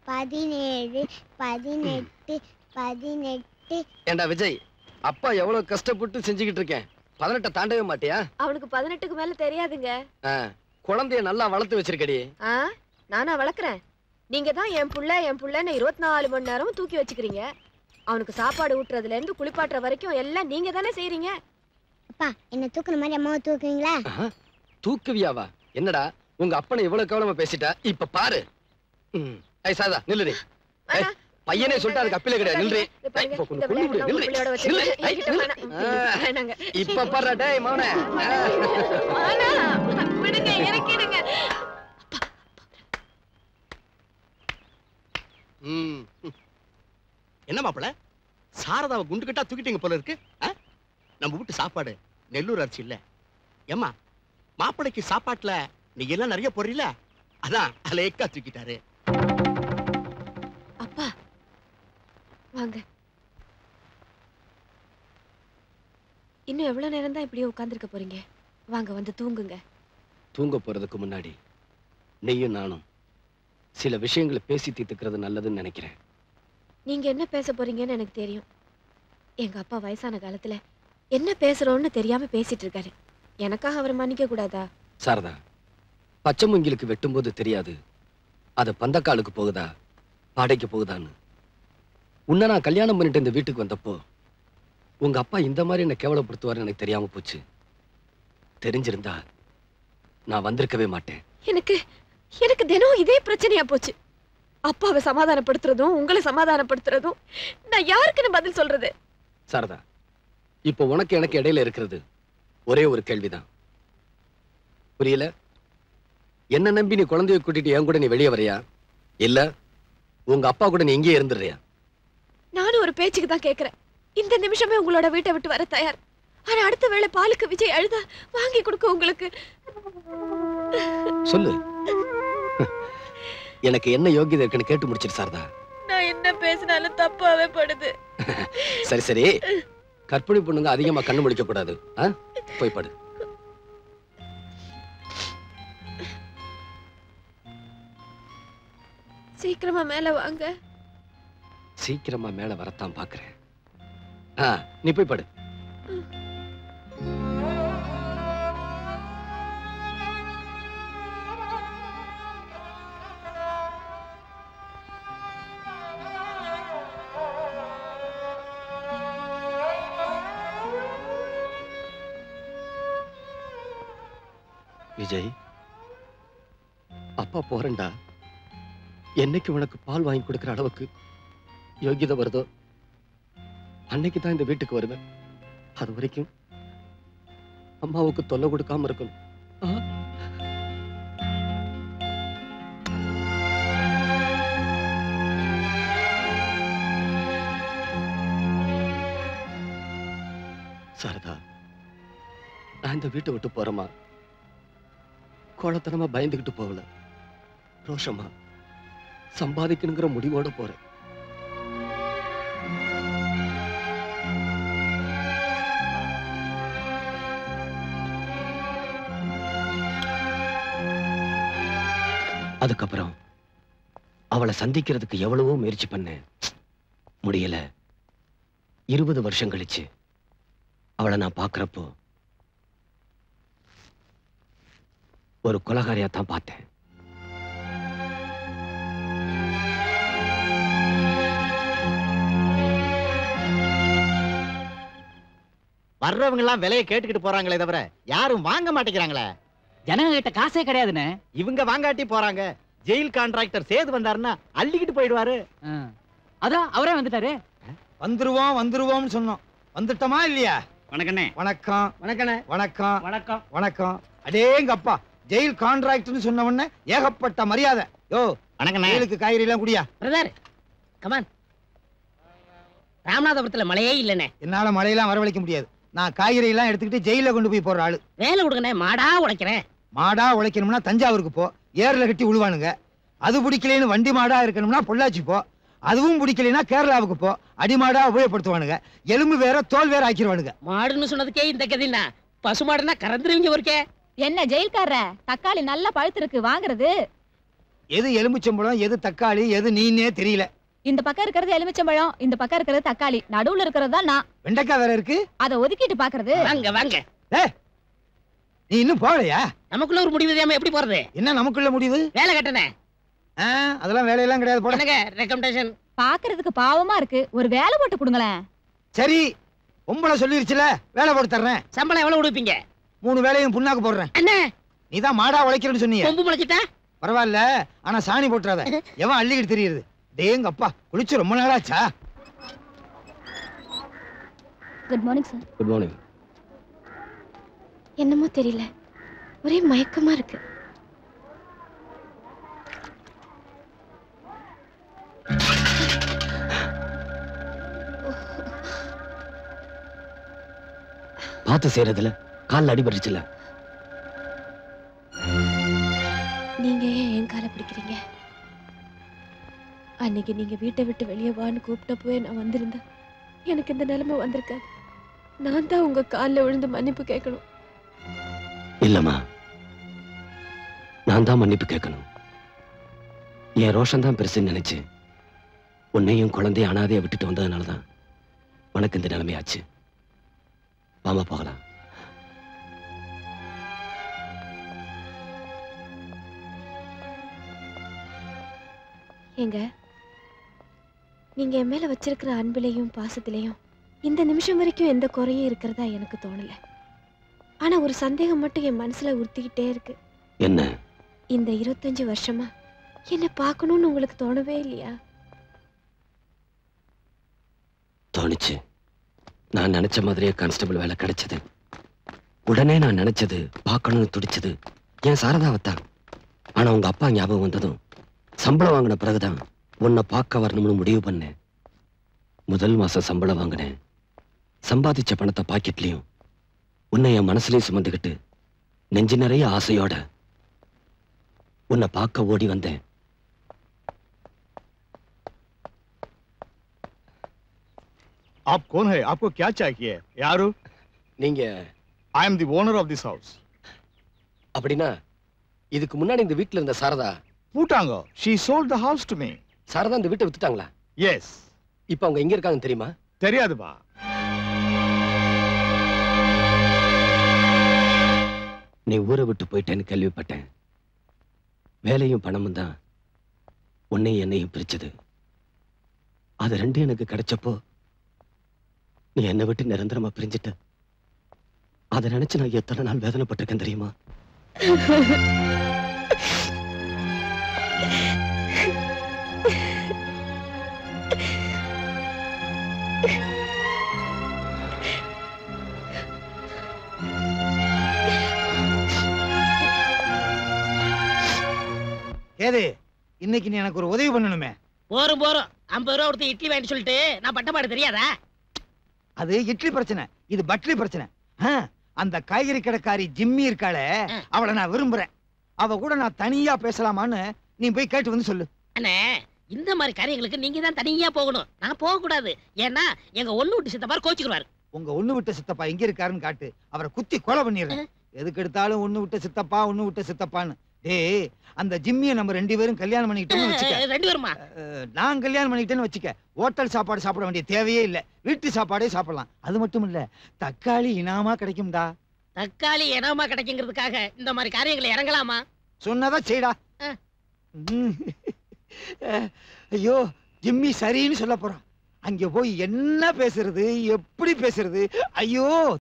பதினேழு பதினெட்டு பதினெட்டு ஏண்டா விஜய் அப்பா எவ்வளவு கஷ்டப்பட்டு செஞ்சுக்கிட்டு இருக்கேன் பதினெட்டை தாண்டவே மாட்டியா அவனுக்கு பதினெட்டுக்கு மேல தெரியாதுங்க ஆ, குழந்தைய நல்லா வளர்த்து வச்சிருக்கடி ஆ நானா வளர்க்குறேன் நீங்க தான் என் புள்ள என் புள்ளன்னு இருபத்தி நாலு மணி நேரமும் தூக்கி வச்சுக்கிறீங்க அவனுக்கு சாப்பாடு ஊட்டுறதுல இருந்து குளிப்பாட்டுற வரைக்கும் எல்லாம் நீங்க தானே செய்றீங்க அப்பா என்ன தூக்குற மாதிரி அம்மாவை தூக்குவீங்களா ஆஹா, தூக்குவியாவா என்னடா உங்க அப்பனை இவ்வளவு கவனமா பேசிட்டா இப்ப பாரு ம். ஏய் சாதா நில்லுடி ஏய், பையனே சொல்லிட்டு அதுக்கு அப்பிலே கிடையாது நில்றி இது பாருங்க, இப்போ கொஞ்சம் இந்த கொண்டு விளையாட்டு விடு, உங்க நில்றி. பிள்ளையோட வச்சிருக்கேன். நில்றி. ஏய், என்கிட்ட நில்றி. வேணாம். ஆ. வேணாங்க. இப்ப பாரு டேய் மவனே ஆ. ஆனா, விடுங்க இறக்கிடுங்க ம். என்ன மாப்பிள சாரதாவை குண்டு கட்டா தூக்கிட்டீங்க போல இருக்கு ஆ? நம்ம வீட்டு சாப்பாடு நெல்லூர் அரிசி இல்ல ஏம்மா மாப்பிளைக்கு சாப்பாட்டுல நீ எல்லாம் நிறைய போடுறீல அதான் அலேக்கா தூக்கிட்டாரு அப்பா வாங்க இன்னும் எவ்வளவு நேரம் தான் இப்படியே உட்கார்ந்திருக்க போறீங்க வாங்க வந்து தூங்குங்க தூங்க போறதுக்கு முன்னாடி நீயும் நானும் சில விஷயங்களை பேசி தீர்த்துக்கிறது நல்லதுன்னு நினைக்கிறேன் நீங்க என்ன பேச போறீங்கன்னு எனக்கு தெரியும் எங்க அப்பா வயசான காலத்துல என்ன பேசுறோம்னு தெரியாம பேசிட்டு இருக்காரு எனக்காக அவரை மன்னிக்க கூடாதா சாரதா பச்சை மூங்கிலுக்கு வெட்டும்போது தெரியாது அது பந்தக்காலுக்கு போகுதா பாடைக்கு போகுதான்னு உன்னை நான் கல்யாணம் பண்ணிட்டு இந்த வீட்டுக்கு வந்தப்போ உங்க அப்பா இந்த மாதிரி என்னை கேவலப்படுத்துவாருன்னு எனக்கு தெரியாம போச்சு தெரிஞ்சிருந்தா நான் வந்திருக்கவே மாட்டேன் எனக்கு எனக்கு தினம் இதே பிரச்சனையா போச்சு அப்பாவை சமாதானப்படுத்துறதும் உங்களை சமாதானப்படுத்துறதும் நான் யாருக்குன்னு பதில் சொல்றது சாரதா இப்போ உனக்கு எனக்கு இடையில இருக்கிறது ஒரே ஒரு கேள்விதான் புரியல என்ன நம்பி நீ குழந்தைய கூட்டிட்டு என் கூட நீ வெளியே வரியா இல்ல உங்க அப்பா கூட நீ இங்கேயே இருந்துடுறியா நானும் ஒரு பேச்சுக்கு தான் கேக்குறேன் இந்த நிமிஷமே உங்களோட வீட்டை விட்டு வர தயார் ஆனா அடுத்த வேளை பாலுக்கு விஜய் அழுதா வாங்கி கொடுக்க உங்களுக்கு சொல்லு எனக்கு என்ன யோகியதை இருக்குன்னு கேட்டு முடிச்சிரு சாரதா நான் என்ன பேசினாலும் தப்பாவே படுது சரி சரி கற்பிணி பொண்ணுங்க அதிகமா கண்ணு முடிக்க கூடாது ஆ? போய் படு சீக்கிரமா மேல வாங்க சீக்கிரமா மேல வரத்தான் பாக்குறேன் ஆ நீ போய் படு விஜய் அப்பா போறேன்டா என்னைக்கு உனக்கு பால் வாங்கி கொடுக்கிற அளவுக்கு யோகியதை வருதோ அன்னைக்கு தான் இந்த வீட்டுக்கு வருவேன் அது வரைக்கும் அம்மாவுக்கு தொல்லை கொடுக்காம இருக்கணும் ஆ? சாரதா நான் இந்த வீட்டை விட்டு போறேமா கோழத்தனமா பயந்துகிட்டு போகல ரோஷமா சம்பாதிக்கணுங்கிற முடிவோட போறேன் அதுக்கப்புறம் அவளை சந்திக்கிறதுக்கு எவ்வளவோ முயற்சி பண்ணேன் முடியல இருபது வருஷம் கழிச்சு அவளை நான் பார்க்கறப்போ ஒரு கொலகாரியா தான் பார்த்தேன் வர்றவங்க எல்லாம் விலையை கேட்டுக்கிட்டு போறாங்களே தவிர யாரும் வாங்க மாட்டேங்கிறாங்களே ஜனங்க கிட்ட காசே கிடையாதுன்னு இவங்க வாங்காட்டி போறாங்க ஜெயில் கான்ட்ராக்டர் சேது வந்தாருன்னா அள்ளிக்கிட்டு போயிடுவாரு அதான் அவரே வந்துட்டாரு வந்துருவோம் வந்துருவோம்னு சொன்னோம் வந்துட்டோமா இல்லையா வணக்கண்ணே வணக்கம் வணக்கண்ணே வணக்கம் வணக்கம் வணக்கம் அடேங்க அப்பா ஜெயில் கான்ட்ராக்ட்னு சொன்ன உடனே ஏகப்பட்ட மரியாதை யோ வணக்கண்ணே ஜெயிலுக்கு காய்கறி எல்லாம் குடியா பிரதர் கமான் ராமநாதபுரத்துல மழையே இல்லனே என்னால மழையெல்லாம் வரவழைக்க முடியாது நான் காய்கறி எல்லாம் எடுத்துக்கிட்டு ஜெயில கொண்டு போய் போடுற ஆளு வேலை கொடுங்கண்ணே மாடா உடைக்கிறேன் மாடா உழைக்கணும்னா தஞ்சாவூருக்கு போ ஏர்ல கட்டி உழுவானுங்க அது பிடிக்கலைன்னு வண்டி மாடா இருக்கணும்னா பொள்ளாச்சி போ அதுவும் பிடிக்கலைன்னா கேரளாவுக்கு போ அடிமாடா உபயோகப்படுத்துவானுங்க எலும்பு வேற தோல் வேற ஆக்கிடுவானுங்க மாடுன்னு சொன்னதுக்கே இந்த கதின்னா பசு மாடுன்னா கறந்துருவீங்க ஒருக்கே என்ன ஜெயில்காரர தக்காளி நல்லா பழுத்திருக்கு வாங்குறது எது எலுமிச்சம்பழம் எது தக்காளி எது நீனே தெரியல இந்த பக்கம் இருக்கிறது எலுமிச்சம்பழம் இந்த பக்கம் இருக்கிறது தக்காளி நடுவுல இருக்கிறது தான் நான் வெண்டைக்காய் வேற இருக்கு அதை ஒதுக்கிட்டு பாக்குறது வாங்க வாங்க நீ இன்னும் போகலையா நமக்குள்ள ஒரு முடிவு தெரியாம எப்படி போறது என்ன நமக்குள்ள முடிவு வேலை கட்டணே ஆ, அதெல்லாம் வேலையெல்லாம் கிடையாது போட உனக்கு ரெக்கமெண்டேஷன் பாக்குறதுக்கு பாவமா இருக்கு ஒரு வேலை போட்டு கொடுங்களேன் சரி பொம்பளை சொல்லிருச்சுல வேலை போட்டு தர்றேன் சம்பளம் எவ்வளவு கொடுப்பீங்க மூணு வேலையும் புண்ணாக்கு போடுறேன் அண்ணே நீ தான் மாடா உழைக்கிறேன்னு சொன்னீங்க கொம்பு முளைச்சிட்டா பரவாயில்ல ஆனா சாணி போட்டுறாத எவன் அள்ளிக்கிட்டு தெரியுது டேங்க அப்பா குளிச்சு ரொம்ப நாளாச்சா good morning sir good morning என்னமோ தெரியல ஒரே மயக்கமா இருக்கு பார்த்து செய்யறதுல கால்ல அடிபட்டுச்சுல நீங்க ஏன் என் காலை பிடிக்கிறீங்க அன்னைக்கு நீங்க வீட்டை விட்டு வெளியே வான்னு கூப்பிட்டப்பவே நான் வந்திருந்தேன் எனக்கு இந்த நிலைமை வந்திருக்காது நான் தான் உங்க காலில் விழுந்து மன்னிப்பு கேட்கணும் இல்லம்மா நான் தான் மன்னிப்பு கேட்கணும் என் ரோஷன் தான் பெருசுன்னு நினைச்சு உன்னையும் குழந்தைய அனாதைய விட்டுட்டு வந்ததுனால தான் உனக்கு இந்த நிலைமையாச்சு வாமா போகலாம் ஏங்க நீங்க என் மேல வச்சிருக்கிற அன்பிலையும் பாசத்திலையும் இந்த நிமிஷம் வரைக்கும் எந்த குறையும் இருக்கிறதா எனக்கு தோணல ஆனா ஒரு சந்தேகம் மட்டும் என் மனசுல உறுத்திக்கிட்டே இருக்கு என்ன இந்த இருபத்தஞ்சு வருஷமா என்ன பார்க்கணும்னு உங்களுக்கு தோணவே இல்லையா தோணுச்சு நான் நினைச்ச மாதிரியே கான்ஸ்டபிள் வேலை கிடைச்சது உடனே நான் நினைச்சது பார்க்கணும்னு துடிச்சது என் சாரதாவைத்தான் ஆனா உங்க அப்பா ஞாபகம் வந்ததும் சம்பளம் வாங்கின பிறகுதான் உன்னை பார்க்க வரணும்னு முடிவு பண்ணேன் முதல் மாசம் சம்பளம் வாங்கினேன் சம்பாதிச்ச பணத்தை பாக்கெட்லயும் உன்னை என் மனசுலயும் சுமந்துக்கிட்டு நெஞ்சு நிறைய ஆசையோட உன்னை பார்க்க ஓடி வந்தேன் आप कौन है आपको क्या चाहिए यारू நீங்க I am the owner of this house அப்படின்னா இதுக்கு முன்னாடி இந்த வீட்டுல இருந்த Saradha பூட்டாங்க she sold the house to me Saradha இந்த வீட்டை வித்துட்டாங்களா yes இப்ப அவங்க எங்க இருக்காங்கன்னு தெரியுமா தெரியாதுப்பா நீ ஊரை விட்டு போயிட்டேன்னு கேள்விப்பட்டேன் வேலையும் பணமும் தான் உன்னையும் என்னையும் பிரிச்சது அது ரெண்டும் எனக்கு கிடைச்சப்போ நீ என்னை விட்டு நிரந்தரமா பிரிஞ்சிட்ட அதை நினைச்சு நான் எத்தனை நாள் வேதனைப்பட்டிருக்கேன் தெரியுமா ஏது இன்னைக்கு நீ எனக்கு ஒரு உதவி பண்ணணுமே போறோம் போறோம் ஐம்பது ரூபா கொடுத்து இட்லி வாங்கிட்டு சொல்லிட்டு நான் பட்டப்பாடு தெரியாதா அது இட்லி பிரச்சனை இது பட்லி பிரச்சனை ஆ, அந்த காய்கறி கடைக்காரி ஜிம்மி இருக்காளே ஆ. அவளை நான் விரும்புறேன் அவ கூட நான் தனியா பேசலாமான்னு நீ போய் கேட்டு வந்து சொல்லு அண்ணே இந்த மாதிரி காரியங்களுக்கு நீங்க தான் தனியா போகணும் நான் போக கூடாது ஏன்னா எங்க ஒண்ணு விட்டு சித்த மாதிரி கோச்சுக்குவாரு உங்க ஒண்ணு விட்ட சித்தப்பா எங்க இருக்காருன்னு காட்டு அவரை குத்தி கொலை பண்ணிடுறேன் எதுக்கு எடுத்தாலும் ஒண்ணு விட்ட சித்தப்பா ஒண்ணு விட்ட சித்தப்பான்னு டேய் அந்த ஜிம்மியை நம்ம ரெண்டு பேரும் கல்யாணம் பண்ணிக்கிட்டோம்னு வச்சுக்க ரெண்டு பேருமா அஹ், நான் கல்யாணம் பண்ணிக்கிட்டேன்னு வச்சுக்க ஹோட்டல் சாப்பாடு சாப்பிட வேண்டிய தேவையே இல்ல வீட்டு சாப்பாடே சாப்பிடலாம் அது மட்டும் இல்ல தக்காளி இனாமா கிடைக்கும்டா தக்காளி இனமா கிடைக்குங்கிறதுக்காக இந்த மாதிரி காரியங்களை இறங்கலாமா சொன்னதா செய்டா ஆ. ம். அஹ், ஐயோ ஜிம்மி சரின்னு சொல்ல போறான் அங்க போய் என்ன பேசுறது எப்படி பேசுறது ஐயோ